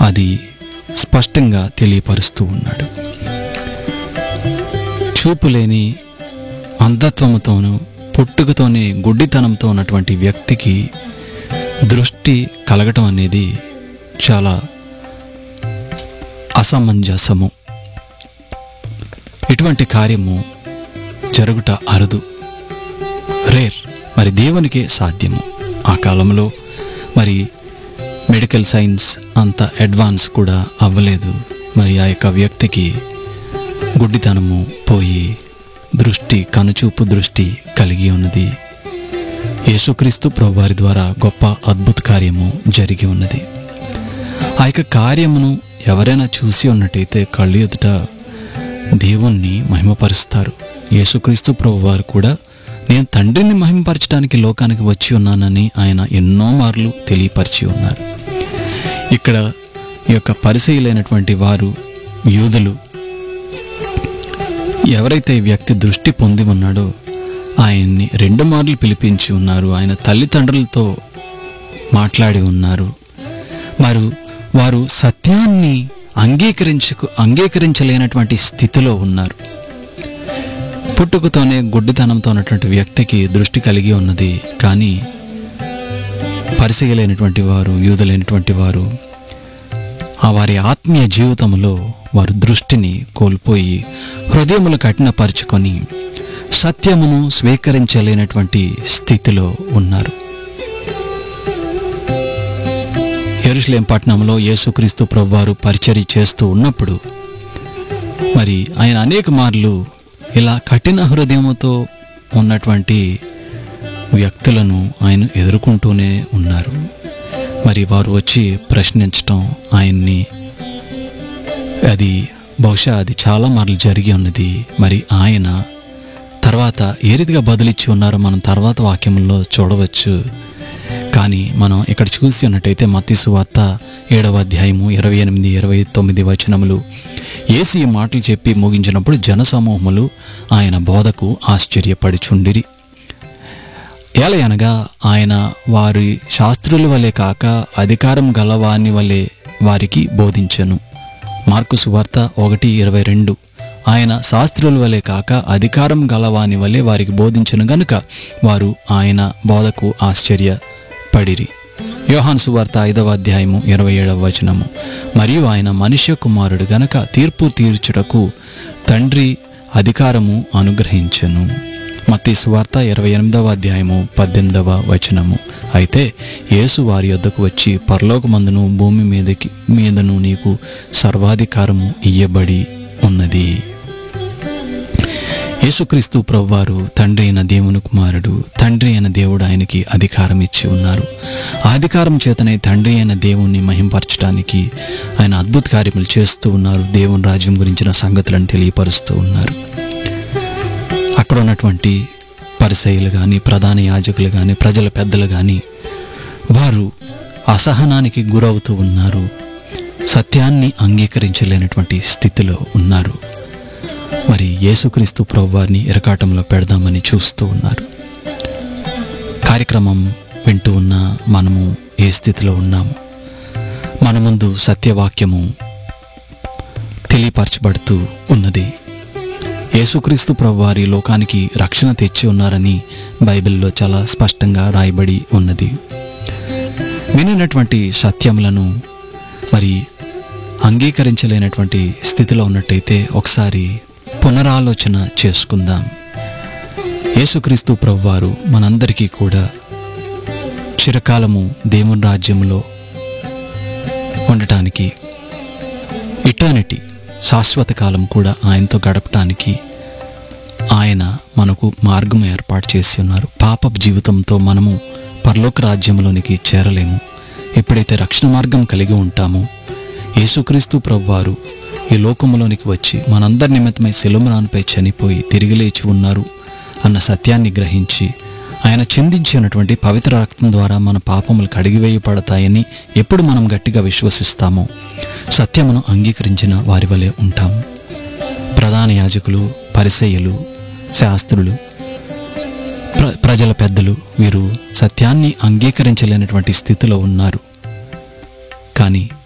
అది స్పష్టంగా తెలియపరుస్తూ ఉన్నాడు చూపు లేని అంధత్వముతోనూ పుట్టుకతోనే గుడ్డితనంతో ఉన్నటువంటి వ్యక్తికి దృష్టి కలగటం అనేది చాలా అసమంజసము ఇటువంటి కార్యము జరుగుట అరుదు రేర్ మరి దేవునికే సాధ్యము ఆ కాలంలో మరి మెడికల్ సైన్స్ అంత అడ్వాన్స్ కూడా అవ్వలేదు మరి ఆ యొక్క వ్యక్తికి గుడ్డితనము పోయి దృష్టి కనుచూపు దృష్టి కలిగి ఉన్నది యేసుక్రీస్తు ప్రభువారి ద్వారా గొప్ప అద్భుత కార్యము జరిగి ఉన్నది ఆ యొక్క కార్యమును ఎవరైనా చూసి ఉన్నట్టయితే కళ్ళు ఎదుట దేవుణ్ణి మహిమపరుస్తారు యేసుక్రీస్తు ప్రభువారు కూడా నేను తండ్రిని మహిమపరచడానికి లోకానికి వచ్చి ఉన్నానని ఆయన ఎన్నో మార్లు తెలియపరిచి ఉన్నారు ఇక్కడ ఈ యొక్క పరిచయులైనటువంటి వారు యూదులు ఎవరైతే ఈ వ్యక్తి దృష్టి పొంది ఉన్నాడో ఆయన్ని రెండు మార్లు పిలిపించి ఉన్నారు ఆయన తల్లిదండ్రులతో మాట్లాడి ఉన్నారు మరి వారు సత్యాన్ని అంగీకరించకు అంగీకరించలేనటువంటి స్థితిలో ఉన్నారు పుట్టుకతోనే గుడ్డితనంతో ఉన్నటువంటి వ్యక్తికి దృష్టి కలిగి ఉన్నది కానీ పరిచయలేనటువంటి వారు యూదులైనటువంటి వారు ఆ వారి ఆత్మీయ జీవితంలో వారు దృష్టిని కోల్పోయి హృదయములు కఠినపరుచుకొని సత్యమును స్వీకరించలేనటువంటి స్థితిలో ఉన్నారు ఎరుసలేం పట్టణంలో యేసుక్రీస్తు ప్రభువారు పరిచర్య చేస్తూ ఉన్నప్పుడు మరి ఆయన అనేక మార్లు ఇలా కఠిన హృదయముతో ఉన్నటువంటి వ్యక్తులను ఆయన ఎదుర్కొంటూనే ఉన్నారు మరి వారు వచ్చి ప్రశ్నించటం ఆయన్ని అది బహుశా అది చాలా మార్లు జరిగి ఉన్నది మరి ఆయన తర్వాత ఏ రీతిగా బదులిచ్చి ఉన్నారో మనం తర్వాత వాక్యంలో చూడవచ్చు కానీ మనం ఇక్కడ చూసి ఉన్నట్టయితే మత్తీసు వార్త ఏడవ అధ్యాయము ఇరవై ఎనిమిది ఇరవై తొమ్మిది వచనములు ఏసి ఈ మాటలు చెప్పి ముగించినప్పుడు జనసమూహములు ఆయన బోధకు ఆశ్చర్యపడుచుండిరి ఏలయనగా ఆయన వారి శాస్త్రుల వలె కాక అధికారం గలవాని వలె వారికి బోధించెను మార్కు సువార్త ఒకటి ఇరవై రెండు ఆయన శాస్త్రుల వలె కాక అధికారం గలవాని వలె వారికి బోధించను గనుక వారు ఆయన బోధకు ఆశ్చర్యపడిరి యోహాన్ సువార్త ఐదవ అధ్యాయము ఇరవై ఏడవ వచనము మరియు ఆయన మనుష్య కుమారుడు గనక తీర్పు తీర్చుటకు తండ్రి అధికారము అనుగ్రహించెను మత్తి సువార్త ఇరవై ఎనిమిదవ అధ్యాయము పద్దెనిమిదవ వచనము అయితే యేసు వారి యొద్దకు వచ్చి పరలోకమందును భూమి మీదకి మీదను నీకు సర్వాధికారము ఇయ్యబడి ఉన్నది యేసుక్రీస్తు ప్రభువారు తండ్రి అయిన దేవుని కుమారుడు తండ్రి అయిన దేవుడు ఆయనకి అధికారం ఇచ్చి ఉన్నారు ఆ అధికారం చేతనే తండ్రి అయిన దేవుణ్ణి మహింపరచడానికి ఆయన అద్భుత కార్యములు చేస్తూ ఉన్నారు దేవుని రాజ్యం గురించిన సంగతులను తెలియపరుస్తూ ఉన్నారు అక్కడ ఉన్నటువంటి పరిసయులు కానీ ప్రధాన యాజకులు కానీ ప్రజల పెద్దలు కానీ వారు అసహనానికి గురవుతూ ఉన్నారు సత్యాన్ని అంగీకరించలేనటువంటి స్థితిలో ఉన్నారు మరి యేసుక్రీస్తు ప్రభువారిని ఇరకాటంలో పెడదామని చూస్తూ ఉన్నారు కార్యక్రమం వింటూ ఉన్న మనము ఏ స్థితిలో ఉన్నాము మన ముందు సత్యవాక్యము తెలియపరచబడుతూ ఉన్నది యేసుక్రీస్తు ప్రభువారి లోకానికి రక్షణ తెచ్చి ఉన్నారని బైబిల్లో చాలా స్పష్టంగా రాయబడి ఉన్నది వినినటువంటి సత్యములను మరి అంగీకరించలేనటువంటి స్థితిలో ఉన్నట్టయితే ఒకసారి పునరాలోచన చేసుకుందాం యేసుక్రీస్తు ప్రభువారు మనందరికీ కూడా చిరకాలము దేవుని రాజ్యంలో ఉండటానికి ఇటర్నిటీ శాశ్వత కాలం కూడా ఆయనతో గడపటానికి ఆయన మనకు మార్గం ఏర్పాటు చేసి ఉన్నారు పాప జీవితంతో మనము పరలోక రాజ్యంలోనికి చేరలేము ఎప్పుడైతే రక్షణ మార్గం కలిగి ఉంటామో యేసుక్రీస్తు ప్రభువారు ఈ లోకములోనికి వచ్చి మనందరి నిమిత్తమై శిలుమరాన్పై చనిపోయి తిరిగి లేచి ఉన్నారు అన్న సత్యాన్ని గ్రహించి ఆయన చిందించినటువంటి పవిత్ర రక్తం ద్వారా మన పాపములు కడిగివేయబడతాయని ఎప్పుడు మనం గట్టిగా విశ్వసిస్తామో సత్యమును అంగీకరించిన వారి వలె ఉంటాము ప్రధాన యాజకులు పరిసయ్యులు శాస్త్రులు ప్ర ప్రజల పెద్దలు వీరు సత్యాన్ని అంగీకరించలేనటువంటి స్థితిలో ఉన్నారు కానీ